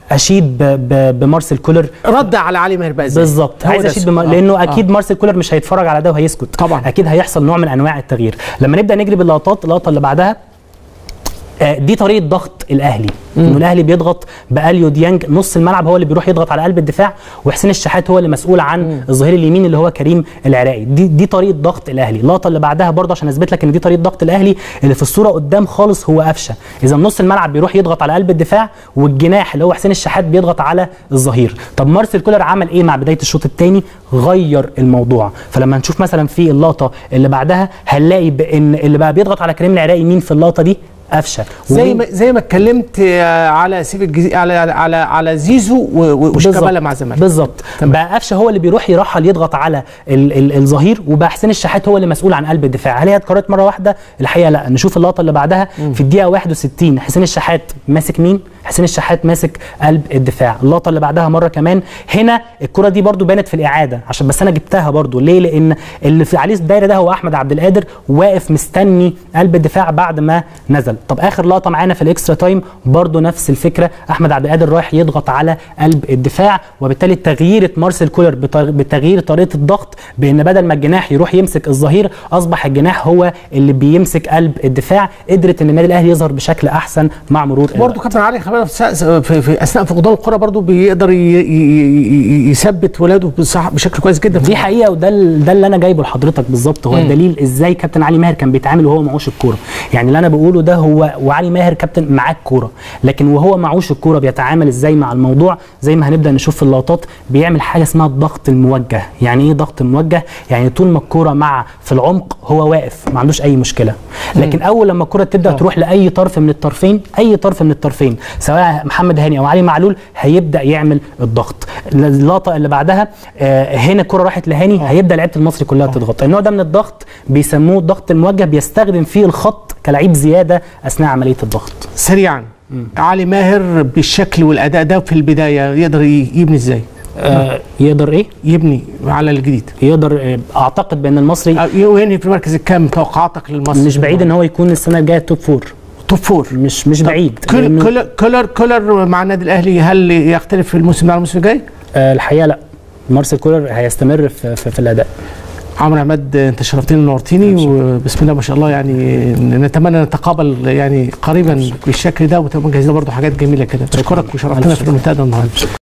اشيد ب... ب... بمارسيل كولر رد على علي ماهر بقى ازاي بالظبط هو عايز ده اشيد السؤال. بم... آه. لانه آه. اكيد مارسيل كولر مش هيتفرج على ده وهيسكت طبعاً. اكيد هيحصل نوع من انواع التغيير لما نبدا نجري باللقطات اللقطه اللي بعدها آه، دي طريقه ضغط الاهلي انه الاهلي بيضغط باليو ديانج نص الملعب هو اللي بيروح يضغط على قلب الدفاع وحسين الشحات هو اللي مسؤول عن الظهير اليمين اللي هو كريم العراقي دي دي طريقه ضغط الاهلي اللقطه اللي بعدها برضه عشان اثبت لك ان دي طريقه ضغط الاهلي اللي في الصوره قدام خالص هو قفشه اذا نص الملعب بيروح يضغط على قلب الدفاع والجناح اللي هو حسين الشحات بيضغط على الظهير طب مارسيل كولر عمل ايه مع بدايه الشوط الثاني غير الموضوع فلما نشوف مثلا في اللقطه اللي بعدها هنلاقي بان اللي بقى بيضغط على كريم العراقي مين في اللقطه دي قفشه زي ومين- ما زي ما اتكلمت آه، على سيف الجزي... على على على زيزو و- و- وشيكابالا بالظبط. مع الزمالك بالظبط تمام. بقى قفشه هو اللي بيروح يرحل يضغط على ال ال الظهير وبقى حسين الشحات هو اللي مسؤول عن قلب الدفاع هل هي اتكررت مره واحده الحقيقه لا نشوف اللقطه اللي بعدها في الدقيقه 61 حسين الشحات ماسك مين حسين الشحات ماسك قلب الدفاع اللقطه اللي بعدها مره كمان هنا الكره دي برضو بانت في الاعاده عشان بس انا جبتها برضو ليه لان اللي في عليه الدايره ده هو احمد عبد القادر واقف مستني قلب الدفاع بعد ما نزل طب اخر لقطه معانا في الاكسترا تايم برضو نفس الفكره احمد عبد القادر رايح يضغط على قلب الدفاع وبالتالي تغيير مارسيل كولر بت- بتغيير طريقه الضغط بان بدل ما الجناح يروح يمسك الظهير اصبح الجناح هو اللي بيمسك قلب الدفاع قدرت ان النادي الاهلي يظهر بشكل احسن مع مرور برضه الوقت. كابتن علي خلي بالك في, في, في اثناء فقدان الكره برضه بيقدر ي... ي... ي... يثبت ولاده بصح بشكل كويس جدا دي حقيقه وده ال- ده اللي انا جايبه لحضرتك بالظبط هو الدليل ازاي كابتن علي ماهر كان بيتعامل وهو معوش الكوره يعني اللي انا بقوله ده هو وعلي ماهر كابتن معاه الكوره لكن وهو معوش الكوره بيتعامل ازاي مع الموضوع زي ما هنبدا نشوف في اللقطات بيعمل حاجه اسمها الضغط الموجه يعني ايه ضغط موجه يعني طول ما الكوره مع في العمق هو واقف ما عندوش اي مشكله لكن اول لما الكوره تبدا تروح لاي طرف من الطرفين اي طرف من الطرفين سواء محمد هاني او علي معلول هيبدا يعمل الضغط اللقطه اللي بعدها آه، هنا الكره راحت لهاني هيبدا لعيبه المصري كلها تضغط النوع ده من الضغط بيسموه الضغط الموجه بيستخدم فيه الخط كلعيب زياده اثناء عمليه الضغط سريعا علي ماهر بالشكل والاداء ده في البدايه يقدر ي- يبني ازاي؟ آه، يقدر ايه يبني على الجديد يقدر آه، اعتقد بان المصري أو وينهي في المركز الكام توقعاتك للمصري؟ مش بعيد ان هو يكون السنه الجايه توب فور توب فور مش مش بعيد كل لأنه- كولر كولر كولر مع النادي الاهلي هل يختلف في الموسم ده عن الموسم الجاي؟ آه، الحقيقه لا مارسيل كولر هيستمر في, في, في الاداء عمرو عماد انت شرفتني ونورتني وبسم الله ما شاء الله يعني نتمنى نتقابل يعني قريبا بالشكل ده وتبقى مجهزين برضه حاجات جميله كده بشكرك وشرفتنا في المنتدى النهارده